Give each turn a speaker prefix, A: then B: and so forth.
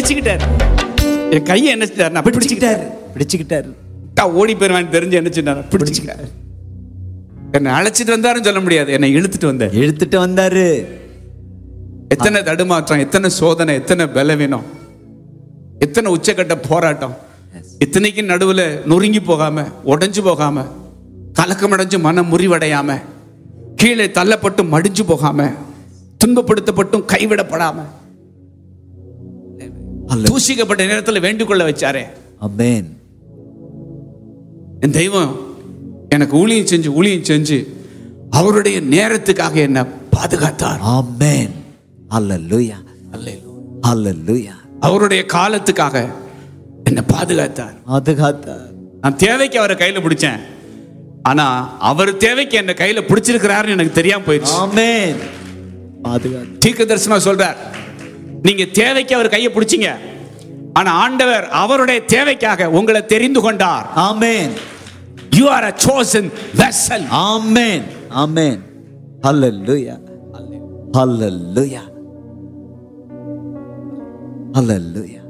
A: பிடிச்சுக்கிட்டாரு என் கையை என்ன செஞ்சாரு நான் பிடிச்சுக்கிட்டாரு
B: பிடிச்சுக்கிட்டாரு பிடிச்சுக்கிட்டாரு
A: ஓடி போயிருவான்னு தெரிஞ்சு என்ன செஞ்சாரு பிடிச்சுக்கிட்டாரு என்னை அழைச்சிட்டு வந்தாருன்னு சொல்ல முடியாது என்னை இழுத்துட்டு வந்தார்
B: இழுத்துட்டு வந்தாரு
A: எத்தனை தடுமாற்றம் எத்தனை சோதனை எத்தனை பலவீனம் எத்தனை உச்சக்கட்ட போராட்டம் இத்தனைக்கும் நடுவுல நொறுங்கி போகாம உடைஞ்சு போகாம கலக்கமடைஞ்சு மனம் முறிவடையாம கீழே தள்ளப்பட்டு மடிஞ்சு போகாம துன்பப்படுத்தப்பட்டும் கைவிடப்படாம தூசிக்கப்பட்ட நேரத்தில் வேண்டிக்கொள்ள வச்சாரே
B: அமேன்
A: என் தெய்வம் எனக்கு ஊழியம் செஞ்சு ஊழியம் செஞ்சு அவருடைய நேரத்துக்காக என்ன பாதுகாத்தார்
B: ஆமென் அல்லேலூயா அல்லேலூயா
A: அவருடைய காலத்துக்காக என்ன பாதுகாத்தார்
B: பாதுகாத்தார்
A: நான் தேவைக்கு அவரை கையில பிடிச்சேன் ஆனா அவர் தேவைக்கு என்ன கையில பிடிச்சிருக்கிறாருன்னு எனக்கு தெரியாம போயிடுச்சு
B: ஆமென் பாதுகாத்தார்
A: தீர்க்க தரிசனம் சொல்றார் நீங்க தேவைக்கு அவர் கையை பிடிச்சீங்க ஆனா ஆண்டவர் அவருடைய தேவைக்காக உங்களை தெரிந்து கொண்டார்
B: amen
A: you are a chosen vessel
B: amen amen அல்லேலூயா அல்லேலூயா அல்லேலூயா